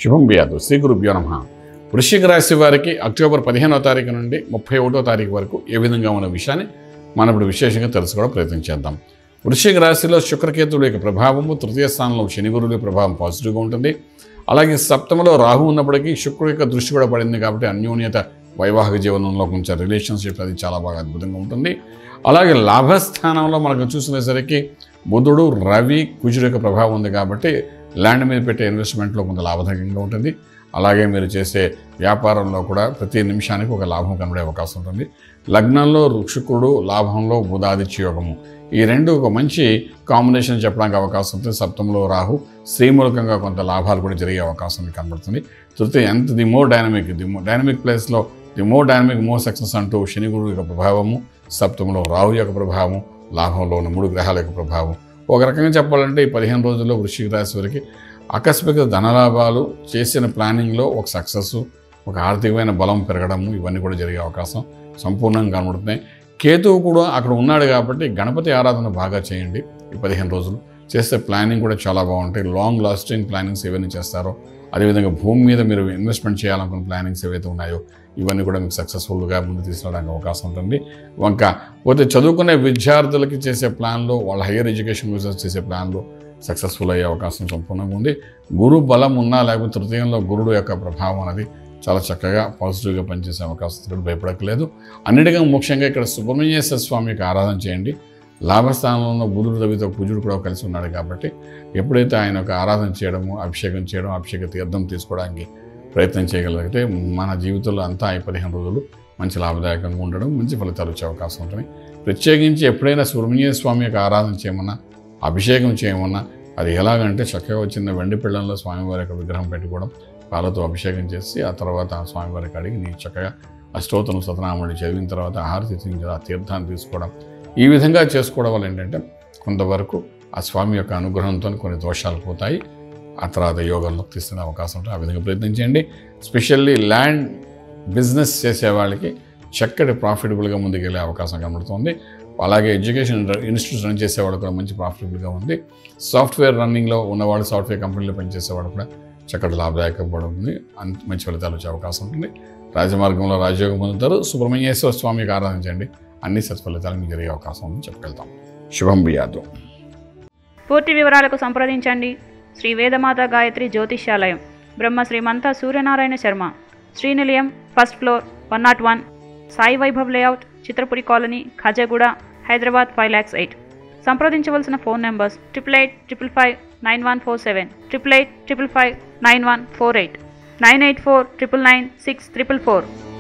శుభం వ్యాధు శ్రీ గురుభ్యో నమ వృశ్చిక రాశి వారికి అక్టోబర్ పదిహేనవ తారీఖు నుండి ముప్పై ఒకటో తారీఖు వరకు ఏ విధంగా ఉన్న విషయాన్ని మనం ఇప్పుడు విశేషంగా తెలుసుకోవడం ప్రయత్నం చేద్దాం వృశ్చిక రాశిలో శుక్రకేతువుల యొక్క ప్రభావము తృతీయ స్థానంలో శని గురువుల యొక్క ప్రభావం పాజిటివ్గా ఉంటుంది అలాగే సప్తమలో రాహు ఉన్నప్పటికీ శుక్రుడు యొక్క దృష్టి కూడా పడింది కాబట్టి అన్యోన్యత వైవాహిక జీవనంలో కొంచెం రిలేషన్షిప్ అది చాలా బాగా అద్భుతంగా ఉంటుంది అలాగే లాభస్థానంలో మనకు చూసినసరికి బుధుడు రవి కుజుడు యొక్క ప్రభావం ఉంది కాబట్టి ల్యాండ్ మీద పెట్టే ఇన్వెస్ట్మెంట్లో కొంత లాభదాయకంగా ఉంటుంది అలాగే మీరు చేసే వ్యాపారంలో కూడా ప్రతి నిమిషానికి ఒక లాభం కనబడే అవకాశం ఉంటుంది లగ్నంలో శుక్రుడు లాభంలో బుధాదిత్య యోగము ఈ రెండు ఒక మంచి కాంబినేషన్ చెప్పడానికి అవకాశం ఉంటుంది సప్తంలో రాహు శ్రీమూలకంగా కొంత లాభాలు కూడా జరిగే అవకాశం మీకు కనబడుతుంది తృతీయ ఎంత the more dynamic the more dynamic ప్లేస్లో the more dynamic more success అంటూ శని గురువు యొక్క ప్రభావము సప్తంలో రాహు యొక్క ప్రభావం లాభంలో ఉన్న మూడు గ్రహాల యొక్క ప్రభావం ఒక రకంగా చెప్పాలంటే ఈ పదిహేను రోజుల్లో వృశ్చిక రాశి వారికి ఆకస్మిక ధనలాభాలు చేసిన ప్లానింగ్లో ఒక సక్సెస్ ఒక ఆర్థికమైన బలం పెరగడము ఇవన్నీ కూడా జరిగే అవకాశం సంపూర్ణంగా కనబడుతున్నాయి కేతువు కూడా అక్కడ ఉన్నాడు కాబట్టి గణపతి ఆరాధన బాగా చేయండి ఈ పదిహేను రోజులు చేస్తే ప్లానింగ్ కూడా చాలా బాగుంటాయి లాంగ్ లాస్టింగ్ ప్లానింగ్స్ ఏవైనా చేస్తారో అదేవిధంగా భూమి మీద మీరు ఇన్వెస్ట్మెంట్ చేయాలనుకున్న ప్లానింగ్స్ ఏవైతే ఉన్నాయో ఇవన్నీ కూడా మీకు సక్సెస్ఫుల్గా ముందు తీసుకురావడానికి అవకాశం ఉంటుంది వంక పోతే చదువుకునే విద్యార్థులకి చేసే ప్లాన్లో వాళ్ళ హయ్యర్ ఎడ్యుకేషన్ యూజర్స్ చేసే ప్లాన్లో సక్సెస్ఫుల్ అయ్యే అవకాశం సంపూర్ణంగా ఉంది గురు బలం ఉన్నా లేకపోతే తృతీయంలో గురుడు యొక్క ప్రభావం అనేది చాలా చక్కగా పాజిటివ్గా పనిచేసే అవకాశం ఉంది. భయపడక్కలేదు అన్నిటికీ ముఖ్యంగా ఇక్కడ సుబ్రహ్మణ్యేశ్వర స్వామి యొక్క ఆరాధన చేయండి లాభస్థానంలో బుధుడు రవితో కుజుడు కూడా కలిసి ఉన్నాడు కాబట్టి ఎప్పుడైతే ఆయన యొక్క ఆరాధన చేయడము అభిషేకం చేయడం అభిషేక తీర్థం తీసుకోవడానికి ప్రయత్నం చేయగలిగితే మన జీవితంలో అంతా ఈ పదిహేను రోజులు మంచి లాభదాయకంగా ఉండడం మంచి ఫలితాలు వచ్చే అవకాశం ఉంటుంది ప్రత్యేకించి ఎప్పుడైనా సుబ్రహ్మణ్య స్వామి యొక్క ఆరాధన చేయమన్నా అభిషేకం చేయమన్నా అది ఎలాగంటే చక్కగా చిన్న వెండి పిల్లల్లో స్వామివారి యొక్క విగ్రహం పెట్టుకోవడం పాలతో అభిషేకం చేసి ఆ తర్వాత ఆ స్వామివారికి అడిగి నీ చక్కగా అష్టోత్తరం సతనామణి చదివిన తర్వాత హారతి తీసి ఆ తీర్థాన్ని తీసుకోవడం ఈ విధంగా చేసుకోవడం వల్ల ఏంటంటే కొంతవరకు ఆ స్వామి యొక్క అనుగ్రహంతో కొన్ని దోషాలు పోతాయి ఆ తర్వాత యోగంలో తీసుకునే అవకాశం ఉంటుంది ఆ విధంగా ప్రయత్నించండి స్పెషల్లీ ల్యాండ్ బిజినెస్ చేసే వాళ్ళకి చక్కటి ప్రాఫిటబుల్గా ముందుకెళ్ళే అవకాశం కనబడుతుంది అలాగే ఎడ్యుకేషన్ ఇన్స్టిట్యూట్ రన్ చేసేవాళ్ళు కూడా మంచి ప్రాఫిటబుల్గా ఉంది సాఫ్ట్వేర్ రన్నింగ్లో ఉన్నవాళ్ళు సాఫ్ట్వేర్ కంపెనీలో పనిచేసేవాళ్ళు కూడా చక్కటి లాభదాయకంగా ఉంది అంత మంచి ఫలితాలు వచ్చే అవకాశం ఉంటుంది రాజమార్గంలో రాజయోగం పొందుతారు సుబ్రహ్మణ్యేశ్వర స్వామికి ఆరాధించండి అన్ని సత్ఫలితాలు మీకు జరిగే అవకాశం ఉందని చెప్పగలుగుతాం శుభం బియాదు పూర్తి వివరాలకు సంప్రదించండి Shri Vedamata Gayatri Jyotishyalayam Brahma Srimantha Suryanarayana Sharma Srinilayam first floor one nought one Sai Vaibhav layout Chitrapuri colony Khajaguda Hyderabad five lakhs eight సంప్రదించవలసిన phone numbers triple eight triple five nine one four seven triple eight triple five nine one four eight nine eight four triple nine six triple four